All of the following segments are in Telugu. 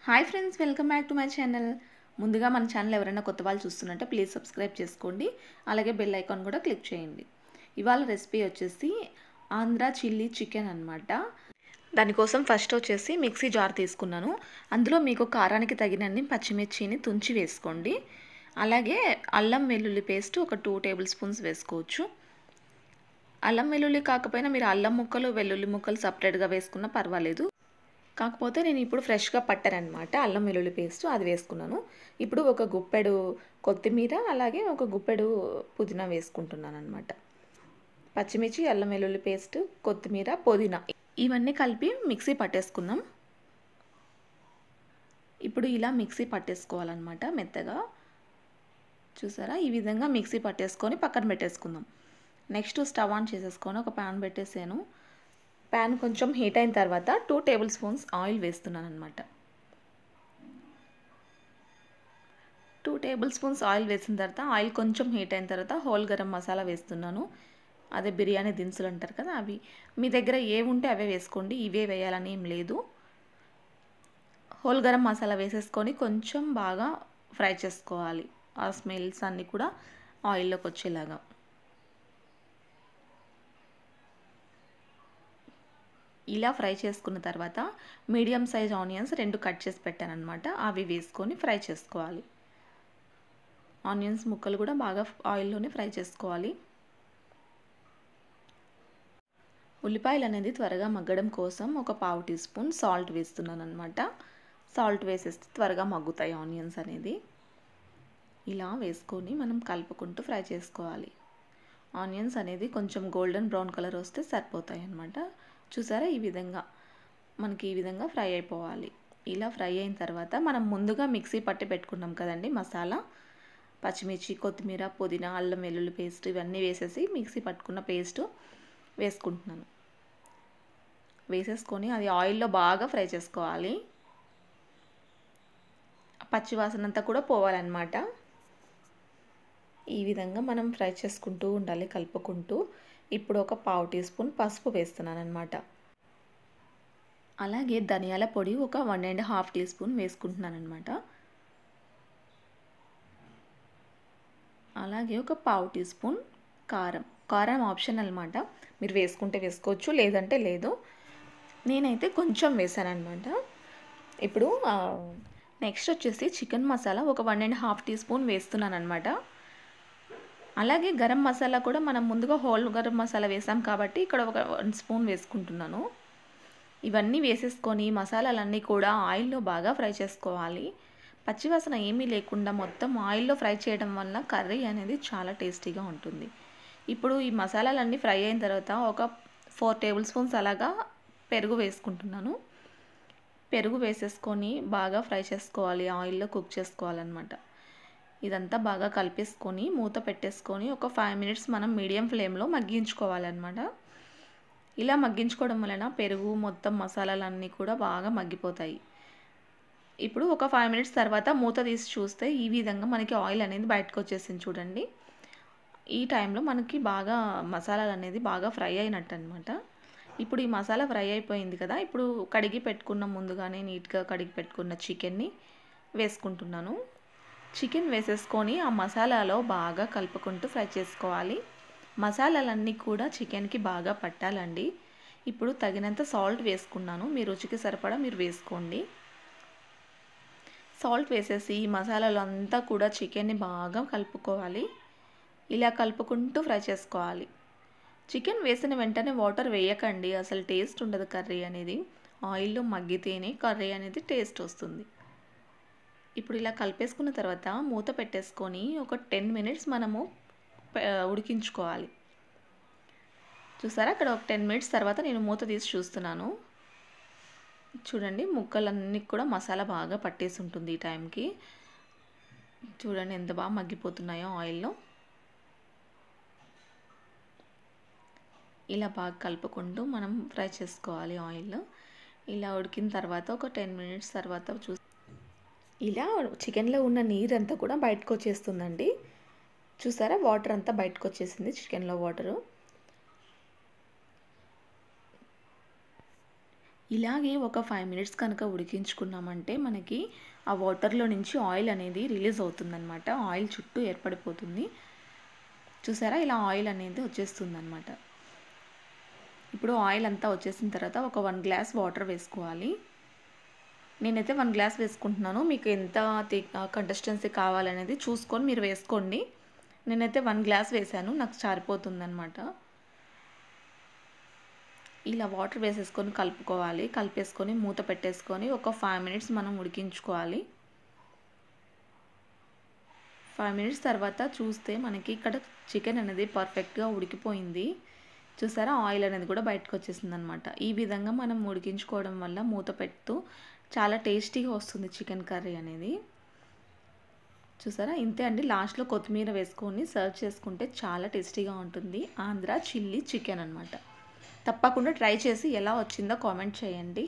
hi friends welcome back to my channel ముందుగా మన ఛానల్ ఎవరైనా కొత్త వాళ్ళు చూస్తున్నట్టే ప్లీజ్ సబ్స్క్రైబ్ చేసుకోండి అలాగే బెల్ ఐకాన్ కూడా క్లిక్ చేయండి ఇవాళ రెసిపీ వచ్చేసి ఆంధ్ర చిల్లీ చికెన్ అనమాట దానికోసం ఫస్ట్ వచ్చేసి మిక్సీ జార్ తీసుకున్నాను అందులో మీకు కారానికి తగినన్ని పచ్చిమిర్చిని తుంచి వేసుకోండి అలాగే అల్లం వెల్లుల్లి పేస్ట్ ఒక టూ టేబుల్ స్పూన్స్ వేసుకోవచ్చు అల్లం వెల్లుల్లి కాకపోయినా మీరు అల్లం ముక్కలు వెల్లుల్లి ముక్కలు సపరేట్గా వేసుకున్నా పర్వాలేదు కాకపోతే నేను ఇప్పుడు ఫ్రెష్గా పట్టానమాట అల్లం వెల్లుల్లి పేస్ట్ అది వేసుకున్నాను ఇప్పుడు ఒక గుప్పెడు కొత్తిమీర అలాగే ఒక గుప్పెడు పుదీనా వేసుకుంటున్నాను అనమాట పచ్చిమిర్చి అల్లం వెల్లుల్లి పేస్ట్ కొత్తిమీర పుదీనా ఇవన్నీ కలిపి మిక్సీ పట్టేసుకుందాం ఇప్పుడు ఇలా మిక్సీ పట్టేసుకోవాలన్నమాట మెత్తగా చూసారా ఈ విధంగా మిక్సీ పట్టేసుకొని పక్కన పెట్టేసుకుందాం నెక్స్ట్ స్టవ్ ఆన్ చేసేసుకొని ఒక ప్యాన్ పెట్టేసాను ప్యాన్ కొంచెం హీట్ అయిన తర్వాత టూ టేబుల్ స్పూన్స్ ఆయిల్ వేస్తున్నాను అనమాట టూ టేబుల్ స్పూన్స్ ఆయిల్ వేసిన తర్వాత ఆయిల్ కొంచెం హీట్ అయిన తర్వాత హోల్ గరం మసాలా వేస్తున్నాను అదే బిర్యానీ దినుసులు అంటారు కదా అవి మీ దగ్గర ఏ ఉంటే అవే వేసుకోండి ఇవే వేయాలని ఏం లేదు హోల్ గరం మసాలా వేసేసుకొని కొంచెం బాగా ఫ్రై చేసుకోవాలి ఆ స్మెల్స్ అన్నీ కూడా ఆయిల్లోకి వచ్చేలాగా ఇలా ఫ్రై చేసుకున్న తర్వాత మీడియం సైజ్ ఆనియన్స్ రెండు కట్ చేసి పెట్టాను అనమాట అవి వేసుకొని ఫ్రై చేసుకోవాలి ఆనియన్స్ ముక్కలు కూడా బాగా ఆయిల్లోనే ఫ్రై చేసుకోవాలి ఉల్లిపాయలు అనేది త్వరగా మగ్గడం కోసం ఒక పావు టీ స్పూన్ సాల్ట్ వేస్తున్నాను అనమాట సాల్ట్ వేసేస్తే త్వరగా మగ్గుతాయి ఆనియన్స్ అనేది ఇలా వేసుకొని మనం కలుపుకుంటూ ఫ్రై చేసుకోవాలి ఆనియన్స్ అనేది కొంచెం గోల్డెన్ బ్రౌన్ కలర్ వస్తే సరిపోతాయి అన్నమాట చూసారా ఈ విధంగా మనకి ఈ విధంగా ఫ్రై అయిపోవాలి ఇలా ఫ్రై అయిన తర్వాత మనం ముందుగా మిక్సీ పట్టి పెట్టుకున్నాం కదండి మసాలా పచ్చిమిర్చి కొత్తిమీర పుదీనా అల్లం వెల్లుల్లి పేస్ట్ ఇవన్నీ వేసేసి మిక్సీ పట్టుకున్న పేస్ట్ వేసుకుంటున్నాను వేసేసుకొని అది ఆయిల్లో బాగా ఫ్రై చేసుకోవాలి పచ్చివాసన అంతా కూడా పోవాలన్నమాట ఈ విధంగా మనం ఫ్రై చేసుకుంటూ ఉండాలి కలుపుకుంటూ ఇప్పుడు ఒక పావు టీ స్పూన్ పసుపు వేస్తున్నాను అనమాట అలాగే ధనియాల పొడి ఒక one and half teaspoon వేసుకుంటున్నాను అనమాట అలాగే ఒక పావు టీ స్పూన్ కారం కారం ఆప్షన్ అనమాట మీరు వేసుకుంటే వేసుకోవచ్చు లేదంటే లేదు నేనైతే కొంచెం వేసాను అనమాట ఇప్పుడు నెక్స్ట్ వచ్చేసి చికెన్ మసాలా ఒక one and half teaspoon వేస్తున్నాను అనమాట అలాగే గరం మసాలా కూడా మనం ముందుగా హోల్ గరం మసాలా వేసాం కాబట్టి ఇక్కడ ఒక వన్ స్పూన్ వేసుకుంటున్నాను ఇవన్నీ వేసేసుకొని మసాలాలన్నీ కూడా ఆయిల్లో బాగా ఫ్రై చేసుకోవాలి పచ్చివాసన ఏమీ లేకుండా మొత్తం ఆయిల్లో ఫ్రై చేయడం వల్ల కర్రీ అనేది చాలా టేస్టీగా ఉంటుంది ఇప్పుడు ఈ మసాలాలన్నీ ఫ్రై అయిన తర్వాత ఒక ఫోర్ టేబుల్ స్పూన్స్ అలాగా పెరుగు వేసుకుంటున్నాను పెరుగు వేసేసుకొని బాగా ఫ్రై చేసుకోవాలి ఆయిల్లో కుక్ చేసుకోవాలన్నమాట ఇదంతా బాగా కలిపేసుకొని మూత పెట్టేసుకొని ఒక ఫైవ్ మినిట్స్ మనం మీడియం ఫ్లేమ్లో మగ్గించుకోవాలన్నమాట ఇలా మగ్గించుకోవడం వలన పెరుగు మొత్తం మసాలాలన్నీ కూడా బాగా మగ్గిపోతాయి ఇప్పుడు ఒక ఫైవ్ మినిట్స్ తర్వాత మూత తీసి చూస్తే ఈ విధంగా మనకి ఆయిల్ అనేది బయటకు వచ్చేసింది చూడండి ఈ టైంలో మనకి బాగా మసాలాలు అనేది బాగా ఫ్రై అయినట్టు అనమాట ఇప్పుడు ఈ మసాలా ఫ్రై అయిపోయింది కదా ఇప్పుడు కడిగి పెట్టుకున్న ముందుగానే నీట్గా కడిగి పెట్టుకున్న చికెన్ని వేసుకుంటున్నాను చికెన్ వేసేసుకొని ఆ మసాలాలో బాగా కలుపుకుంటూ ఫ్రై చేసుకోవాలి మసాలాలన్నీ కూడా చికెన్కి బాగా పట్టాలండి ఇప్పుడు తగినంత సాల్ట్ వేసుకున్నాను మీ రుచికి సరిపడా మీరు వేసుకోండి సాల్ట్ వేసేసి ఈ మసాలాలు అంతా కూడా చికెన్ని బాగా కలుపుకోవాలి ఇలా కలుపుకుంటూ ఫ్రై చేసుకోవాలి చికెన్ వేసిన వెంటనే వాటర్ వేయకండి అసలు టేస్ట్ ఉండదు కర్రీ అనేది ఆయిల్లో మగ్గితేనే కర్రీ అనేది టేస్ట్ వస్తుంది ఇప్పుడు ఇలా కలిపేసుకున్న తర్వాత మూత పెట్టేసుకొని ఒక టెన్ మినిట్స్ మనము ఉడికించుకోవాలి చూసారా అక్కడ ఒక టెన్ మినిట్స్ తర్వాత నేను మూత తీసి చూస్తున్నాను చూడండి ముక్కలన్నీ కూడా మసాలా బాగా పట్టేసి ఉంటుంది ఈ టైంకి చూడండి ఎంత బాగా మగ్గిపోతున్నాయో ఆయిల్లో ఇలా బాగా కలుపుకుంటూ మనం ఫ్రై చేసుకోవాలి ఆయిల్లో ఇలా ఉడికిన తర్వాత ఒక టెన్ మినిట్స్ తర్వాత చూ ఇలా చికెన్లో ఉన్న నీరంతా కూడా బయటకు వచ్చేస్తుందండి చూసారా వాటర్ అంతా బయటకు వచ్చేసింది చికెన్లో వాటరు ఇలాగే ఒక ఫైవ్ మినిట్స్ కనుక ఉడికించుకున్నామంటే మనకి ఆ వాటర్లో నుంచి ఆయిల్ అనేది రిలీజ్ అవుతుందన్నమాట ఆయిల్ చుట్టూ ఏర్పడిపోతుంది చూసారా ఇలా ఆయిల్ అనేది వచ్చేస్తుంది అనమాట ఇప్పుడు ఆయిల్ అంతా వచ్చేసిన తర్వాత ఒక వన్ గ్లాస్ వాటర్ వేసుకోవాలి నేనైతే వన్ గ్లాస్ వేసుకుంటున్నాను మీకు ఎంత కంటెస్టెన్సీ కావాలనేది చూసుకొని మీరు వేసుకోండి నేనైతే వన్ గ్లాస్ వేసాను నాకు చారిపోతుంది అనమాట ఇలా వాటర్ వేసేసుకొని కలుపుకోవాలి కలిపేసుకొని మూత పెట్టేసుకొని ఒక ఫైవ్ మినిట్స్ మనం ఉడికించుకోవాలి ఫైవ్ మినిట్స్ తర్వాత చూస్తే మనకి ఇక్కడ చికెన్ అనేది పర్ఫెక్ట్గా ఉడికిపోయింది చూసారా ఆయిల్ అనేది కూడా బయటకు వచ్చేసింది అనమాట ఈ విధంగా మనం ఉడికించుకోవడం వల్ల మూత పెడుతూ చాలా టేస్టీగా వస్తుంది చికెన్ కర్రీ అనేది చూసారా ఇంతే అండి లాస్ట్లో కొత్తిమీర వేసుకొని సర్వ్ చేసుకుంటే చాలా టేస్టీగా ఉంటుంది ఆంధ్ర చిల్లీ చికెన్ అనమాట తప్పకుండా ట్రై చేసి ఎలా వచ్చిందో కామెంట్ చేయండి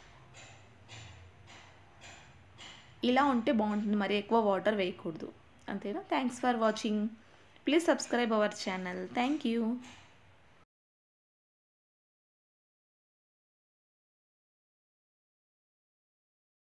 ఇలా ఉంటే బాగుంటుంది మరి ఎక్కువ వాటర్ వేయకూడదు అంతేనా thanks for watching please subscribe our channel thank you